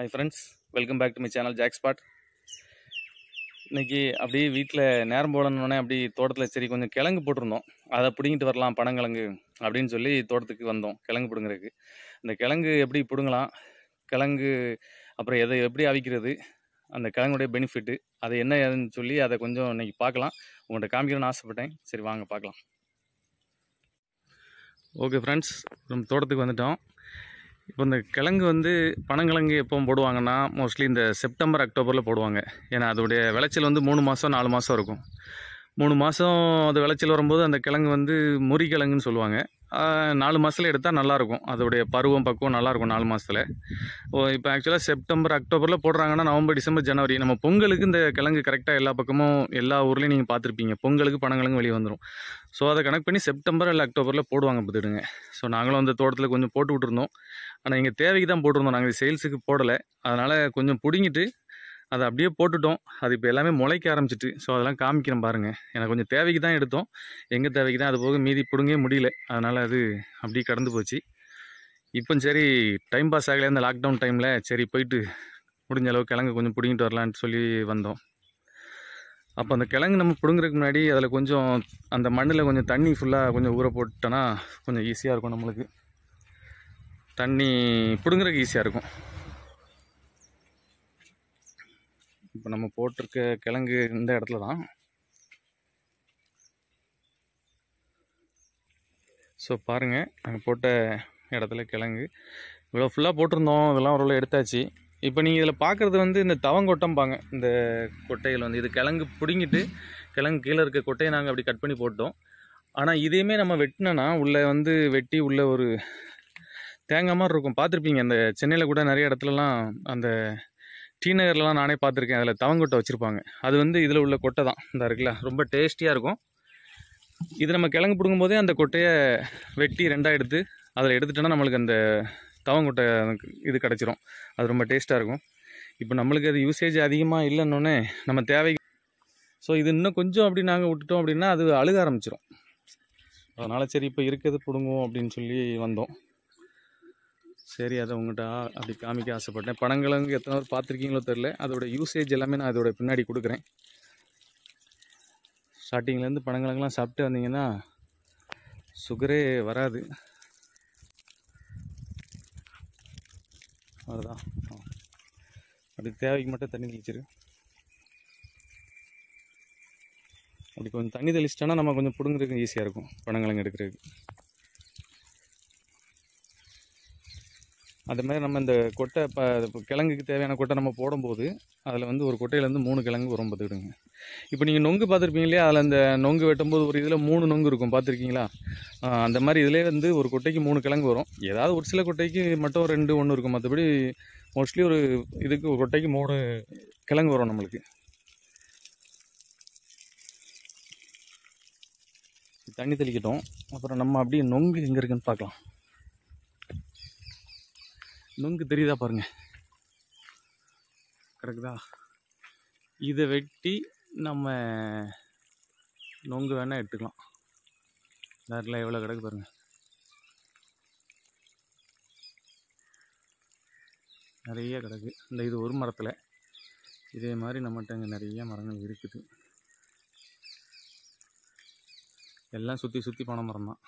Hi friends welcome back to my channel jack spot இன்னைக்கு அப்படியே வீட்டில் நேரம் போடணுன்னே அப்படி தோட்டத்தில் சரி கொஞ்சம் கிழங்கு போட்டிருந்தோம் அதை பிடுங்கிட்டு வரலாம் பனங்கிழங்கு அப்படின்னு சொல்லி தோட்டத்துக்கு வந்தோம் கிழங்கு பிடுங்குறதுக்கு இந்த கிழங்கு எப்படி பிடுங்கலாம் கிழங்கு அப்புறம் எதை எப்படி அவிக்கிறது அந்த கிழங்குடைய பெனிஃபிட்டு அது என்ன ஏதுன்னு சொல்லி அதை கொஞ்சம் இன்னைக்கு பார்க்கலாம் உங்கள்கிட்ட காமிக்கணும்னு ஆசைப்பட்டேன் சரி வாங்க பார்க்கலாம் ஓகே ஃப்ரெண்ட்ஸ் நம்ம தோட்டத்துக்கு வந்துட்டோம் இப்போ இந்த கிழங்கு வந்து பனங்கிழங்கு எப்போ போடுவாங்கன்னா மோஸ்ட்லி இந்த செப்டம்பர் அக்டோபரில் போடுவாங்க ஏன்னா அதோடைய விளைச்சல் வந்து மூணு மாதம் நாலு மாதம் இருக்கும் மூணு மாதம் அது விளைச்சல் வரும்போது அந்த கிழங்கு வந்து முறி கிழங்குன்னு சொல்லுவாங்க ஆஹ் நாலு மாதத்துல எடுத்தால் நல்லாயிருக்கும் அதோடைய பருவம் பக்குவம் நல்லாயிருக்கும் நாலு மாதத்தில் ஓ இப்போ ஆக்சுவலாக செப்டம்பர் அக்டோபரில் போடுறாங்கன்னா நவம்பர் டிசம்பர் ஜனவரி நம்ம பொங்கலுக்கு இந்த கிழங்கு கரெக்டாக எல்லா பக்கமும் எல்லா ஊர்லேயும் நீங்கள் பார்த்துருப்பீங்க பொங்கலுக்கு பனங்கிழங்கு வெளியே வந்துடும் ஸோ அதை கனெக்ட் பண்ணி செப்டம்பர் இல்லை அக்டோபரில் போடுவாங்க பார்த்துடுங்க ஸோ நாங்களும் அந்த தோட்டத்தில் கொஞ்சம் போட்டு விட்டுருந்தோம் ஆனால் எங்கள் தேவைக்கு தான் போட்டிருந்தோம் நாங்கள் சேல்ஸுக்கு போடலை அதனால் கொஞ்சம் பிடுங்கிட்டு அதை அப்படியே போட்டுட்டோம் அது இப்போ எல்லாமே முளைக்க ஆரம்பிச்சிட்டு ஸோ அதெல்லாம் காமிக்கிறேன் பாருங்கள் எனக்கு கொஞ்சம் தேவைக்கு தான் எடுத்தோம் எங்கள் தேவைக்கு தான் அது போக மீதி பிடுங்கே முடியல அதனால் அது அப்படியே கடந்து போச்சு இப்போ சரி டைம் பாஸ் ஆகலை இந்த லாக்டவுன் டைமில் சரி போயிட்டு முடிஞ்ச அளவு கிழங்கு கொஞ்சம் பிடுங்கிட்டு வரலான்ட்டு சொல்லி வந்தோம் அப்போ அந்த கிழங்கு நம்ம பிடுங்குறதுக்கு முன்னாடி அதில் கொஞ்சம் அந்த மண்ணில் கொஞ்சம் தண்ணி ஃபுல்லாக கொஞ்சம் ஊற போட்டோன்னா கொஞ்சம் ஈஸியாக இருக்கும் நம்மளுக்கு தண்ணி பிடுங்குறதுக்கு ஈஸியாக இருக்கும் இப்போ நம்ம போட்டிருக்க கிழங்கு இந்த இடத்துல தான் ஸோ பாருங்கள் நாங்கள் போட்ட இடத்துல கிழங்கு இவ்வளோ ஃபுல்லாக போட்டிருந்தோம் இதெல்லாம் ஓரளவு எடுத்தாச்சு இப்போ நீங்கள் இதில் பார்க்குறது வந்து இந்த தவங்கொட்டம்பாங்க இந்த கொட்டைகள் வந்து இது கிழங்கு பிடுங்கிட்டு கிழங்கு கீழே இருக்க கொட்டையை நாங்கள் அப்படி கட் பண்ணி போட்டோம் ஆனால் இதையுமே நம்ம வெட்டினோன்னா உள்ளே வந்து வெட்டி உள்ள ஒரு தேங்காய் மாதிரி இருக்கும் பார்த்துருப்பீங்க அந்த சென்னையில் கூட நிறைய இடத்துலலாம் அந்த டி நகர்லலாம் நானே பார்த்துருக்கேன் அதில் தவங்கொட்டை வச்சுருப்பாங்க அது வந்து இதில் உள்ள கொட்டை தான் இந்த இருக்குல்ல ரொம்ப டேஸ்டியாக இருக்கும் இது நம்ம கிழங்கு பிடுங்கும்போதே அந்த கொட்டையை வெட்டி ரெண்டாக எடுத்து அதில் எடுத்துட்டோன்னா நம்மளுக்கு அந்த தவங்கொட்டை இது கிடச்சிரும் அது ரொம்ப டேஸ்ட்டாக இருக்கும் இப்போ நம்மளுக்கு அது யூசேஜ் அதிகமாக இல்லைன்னொன்னே நம்ம தேவைக்கு ஸோ இது இன்னும் கொஞ்சம் அப்படி நாங்கள் விட்டுட்டோம் அப்படின்னா அது அழுக ஆரம்பிச்சிரும் அதனால் சரி இப்போ இருக்கிறது பிடுங்குவோம் அப்படின்னு சொல்லி வந்தோம் சரி அதை உங்கள்கிட்ட அப்படி காமிக்க ஆசைப்பட்டேன் பனங்கிழங்கு எத்தனை பேர் பார்த்துருக்கீங்களோ தெரில அதோட யூசேஜ் எல்லாமே நான் அதோட பின்னாடி கொடுக்குறேன் ஸ்டார்டிங்லேருந்து பனங்கிழங்குலாம் சாப்பிட்டு வந்தீங்கன்னா சுகரே வராது அதுதான் ஆ. அப்படி தேவைக்கு மட்டும் தண்ணி தெளிச்சிரு அப்படி கொஞ்சம் தண்ணி தெளிச்சிட்டோன்னா நம்ம கொஞ்சம் பிடுங்குறதுக்கு ஈஸியாக இருக்கும் பனங்கிழங்கு எடுக்கிறதுக்கு அது மாதிரி நம்ம இந்த கொட்டை இப்போ இப்போ கிழங்குக்கு தேவையான கொட்டை நம்ம போடும்போது அதில் வந்து ஒரு கொட்டையிலேருந்து மூணு கிழங்கு வரும் பார்த்துக்கிடுங்க இப்போ நீங்கள் நொங்கு பார்த்துருப்பீங்க இல்லையா அதில் அந்த நொங்கு வெட்டும்போது ஒரு இதில் மூணு நொங்கு இருக்கும் பார்த்துருக்கீங்களா ஆ, அந்த மாதிரி இதிலே வந்து ஒரு கொட்டைக்கு மூணு கிழங்கு வரும் ஏதாவது ஒரு சில கொட்டைக்கு மட்டும் ரெண்டு ஒன்று இருக்கும் மற்றபடி மோஸ்ட்லி ஒரு இதுக்கு ஒரு கொட்டைக்கு மூணு கிழங்கு வரும் நம்மளுக்கு தண்ணி தெளிக்கட்டும் அப்புறம் நம்ம அப்படியே நொங்கு எங்கே இருக்குன்னு பார்க்கலாம் நொங்கு தெரியுதா பாருங்க கிடக்குதா இதை வெட்டி நம்ம நொங்கு வேணால் எடுத்துக்கலாம் நேரில் எவ்வளோ கிடக்கு பாருங்க நிறைய கிடக்கு இந்த இது ஒரு மரத்தில் இதே மாதிரி நம்மகிட்ட இங்கே நிறைய மரங்கள் இருக்குது எல்லாம் சுற்றி சுற்றி பனை மரம் தான்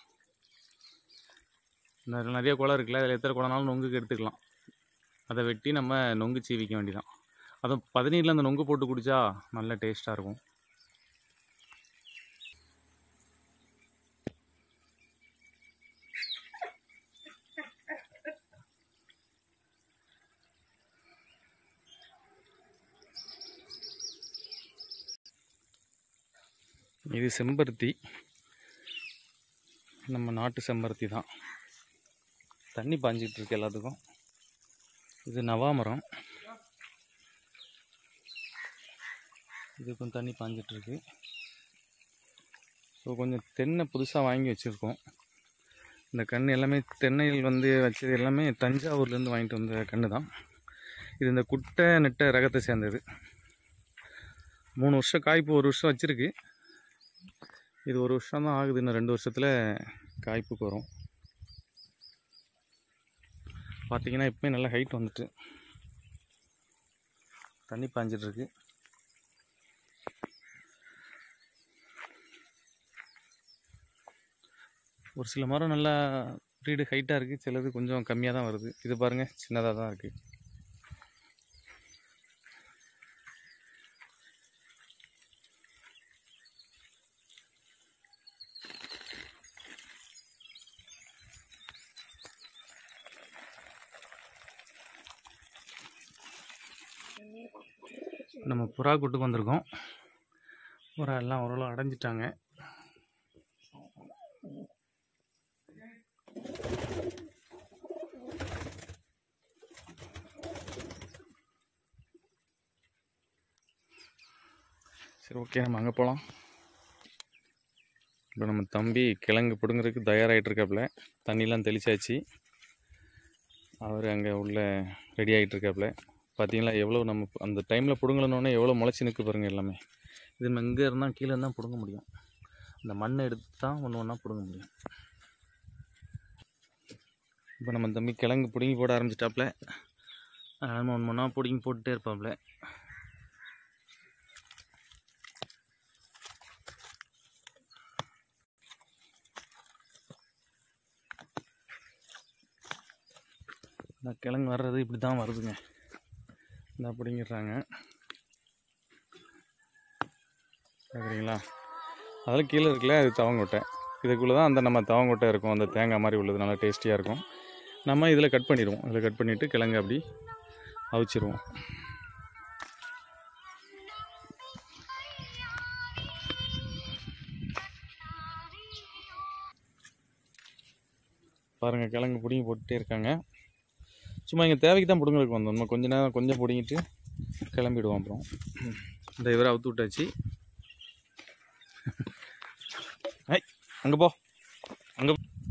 நிறைய நிறைய குளம் இருக்குல்ல அதில் எத்தனை குளம்னாலும் நொங்குக்கு எடுத்துக்கலாம் அதை வெட்டி நம்ம நொங்கு சீவிக்க வேண்டியதான் அதுவும் பதினீரில் அந்த நொங்கு போட்டு குடித்தா நல்ல டேஸ்ட்டாக இருக்கும் இது செம்பருத்தி நம்ம நாட்டு செம்பருத்தி தான் தண்ணி பாஞ்சிட்டு இருக்கு எல்லாத்துக்கும் இது நவாமரம் இதுக்கும் தண்ணி பாஞ்சிட்டு இருக்கு ஸோ கொஞ்சம் தென்னை புதுசாக வாங்கி வச்சுருக்கோம் இந்த கன்று எல்லாமே தென்னையில் வந்து வச்சது எல்லாமே தஞ்சாவூர்லேருந்து வாங்கிட்டு வந்த கன்று தான் இது இந்த குட்டை நெட்டை ரகத்தை சேர்ந்தது மூணு வருஷம் காய்ப்பு ஒரு வருஷம் வச்சுருக்கு இது ஒரு வருஷம் தான் ஆகுது இன்னும் ரெண்டு வருஷத்தில் காய்ப்புக்கு வரும் பார்த்தீங்கன்னா இப்போயே நல்ல ஹைட் வந்துட்டு தண்ணி பாஞ்சிட்டு இருக்கு ஒரு சில மரம் நல்லா ப்ரீடு ஹைட்டாக இருக்குது சிலது கொஞ்சம் கம்மியாக தான் வருது இது பாருங்கள் சின்னதாக தான் இருக்குது நம்ம புறா கூட்டுக்கு வந்திருக்கோம் புறா எல்லாம் ஓரளவு அடைஞ்சிட்டாங்க சரி ஓகே நம்ம அங்கே போகலாம் இப்போ நம்ம தம்பி கிழங்கு பிடுங்குறதுக்கு தயாராகிட்டு இருக்காப்புல தண்ணிலாம் தெளிச்சாச்சு அவர் அங்கே உள்ள ரெடி ஆகிட்டு இருக்காப்புல பார்த்தீங்களா எவ்வளோ நம்ம அந்த டைமில் பிடுங்கலனோடனே எவ்வளோ முளைச்சி நிற்கு பாருங்கள் எல்லாமே இது நம்ம இங்கே இருந்தால் கீழே இருந்தால் பிடுங்க முடியும் அந்த மண்ணை எடுத்து தான் ஒன்று ஒன்றா பிடுங்க முடியும் இப்போ நம்ம தம்பி கிழங்கு பிடுங்கி போட ஆரம்பிச்சிட்டாப்புல நம்ம ஒன்று ஒன்றா பிடுங்கி போட்டுட்டே இருப்பாப்புல இந்த கிழங்கு வர்றது இப்படி தான் வருதுங்க இந்த பிடிங்கிடுறாங்க பார்க்குறீங்களா அதில் கீழே இருக்குல்ல அது தவங்கொட்டை இதுக்குள்ளே தான் அந்த நம்ம தவங்கொட்டை இருக்கும் அந்த தேங்காய் மாதிரி உள்ளது நல்லா டேஸ்டியாக இருக்கும் நம்ம இதில் கட் பண்ணிடுவோம் இதில் கட் பண்ணிவிட்டு கிழங்கு அப்படி அவிச்சிருவோம் பாருங்கள் கிழங்கு பிடிங்கி போட்டுட்டே இருக்காங்க சும்மா இங்கே தேவைக்கு தான் பிடுங்களுக்கு வந்தோம் நம்ம கொஞ்ச நேரம் கொஞ்சம் பிடுங்கிட்டு கிளம்பிடுவோம் அப்புறம் இந்த இவரை அவுத்து விட்டாச்சு ஐ அங்கே போ அங்கே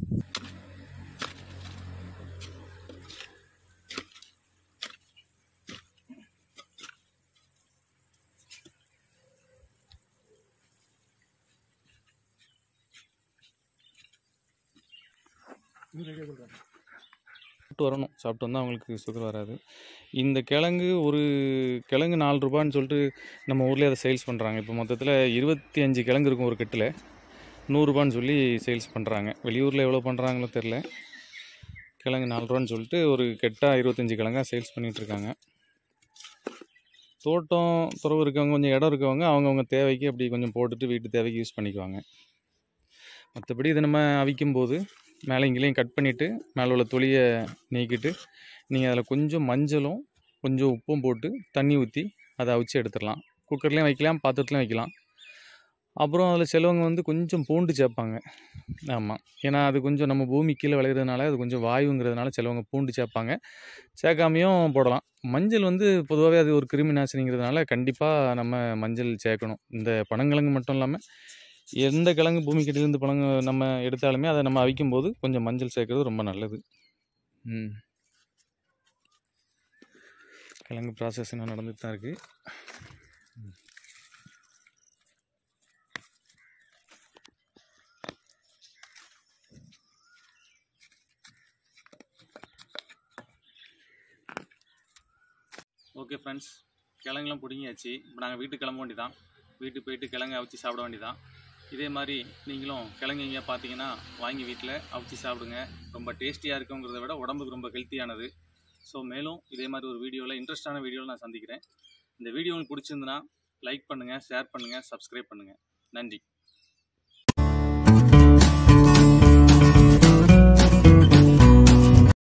சாப்பிட்டு வரணும் சாப்பிட்டு வந்தால் அவங்களுக்கு சுகர் வராது இந்த கிழங்கு ஒரு கிழங்கு நாலு ரூபான்னு சொல்லிட்டு நம்ம ஊர்லேயே அதை சேல்ஸ் பண்ணுறாங்க இப்போ மொத்தத்தில் இருபத்தி அஞ்சு கிழங்கு இருக்கும் ஒரு கட்டில் நூறுரூபான்னு சொல்லி சேல்ஸ் பண்ணுறாங்க வெளியூரில் எவ்வளோ பண்ணுறாங்களோ தெரில கிழங்கு நாலு ரூபான்னு சொல்லிட்டு ஒரு கெட்டாக இருபத்தஞ்சி கிழங்கா சேல்ஸ் பண்ணிகிட்ருக்காங்க தோட்டம் துறவு இருக்கவங்க கொஞ்சம் இடம் இருக்கவங்க அவங்கவுங்க தேவைக்கு அப்படி கொஞ்சம் போட்டுட்டு வீட்டு தேவைக்கு யூஸ் பண்ணிக்குவாங்க மற்றபடி இதை நம்ம அவிக்கும் போது மேலே இங்கேயும் கட் பண்ணிவிட்டு மேலே உள்ள தொலியை நீக்கிட்டு நீங்கள் அதில் கொஞ்சம் மஞ்சளும் கொஞ்சம் உப்பும் போட்டு தண்ணி ஊற்றி அதை அவிச்சு எடுத்துடலாம் குக்கர்லேயும் வைக்கலாம் பாத்திரத்துலையும் வைக்கலாம் அப்புறம் அதில் சிலவங்க வந்து கொஞ்சம் பூண்டு சேர்ப்பாங்க ஆமாம் ஏன்னா அது கொஞ்சம் நம்ம பூமி கீழே விளையிறதுனால அது கொஞ்சம் வாயுங்கிறதுனால சிலவங்க பூண்டு சேர்ப்பாங்க சேர்க்காமையும் போடலாம் மஞ்சள் வந்து பொதுவாகவே அது ஒரு கிருமி நாசினிங்கிறதுனால கண்டிப்பாக நம்ம மஞ்சள் சேர்க்கணும் இந்த பனங்கிழங்கு மட்டும் இல்லாமல் எந்த கிழங்கு பூமிக்கிட்டேருந்து பழங்க நம்ம எடுத்தாலுமே அதை நம்ம அவிக்கும் போது கொஞ்சம் மஞ்சள் சேர்க்கறது ரொம்ப நல்லது ம் கிழங்கு ப்ராசஸ் இன்னும் நடந்துட்டு தான் இருக்குது ஓகே ஃப்ரெண்ட்ஸ் கிழங்குலாம் பிடுங்கியாச்சு இப்போ நாங்கள் வீட்டுக்கு கிளம்ப வேண்டியதான் வீட்டுக்கு போயிட்டு கிழங்கு அவிச்சு சாப்பிட வேண்டியதான் இதே மாதிரி நீங்களும் கிழங்கு எங்கேயா பார்த்தீங்கன்னா வாங்கி வீட்டில் அவிச்சு சாப்பிடுங்க ரொம்ப டேஸ்டியாக இருக்குங்கிறத விட உடம்புக்கு ரொம்ப ஹெல்த்தியானது ஸோ மேலும் இதே மாதிரி ஒரு வீடியோவில் இன்ட்ரெஸ்டான வீடியோவில் நான் சந்திக்கிறேன் இந்த வீடியோ உங்களுக்கு பிடிச்சிருந்துன்னா லைக் பண்ணுங்கள் ஷேர் பண்ணுங்கள் சப்ஸ்கிரைப் பண்ணுங்கள் நன்றி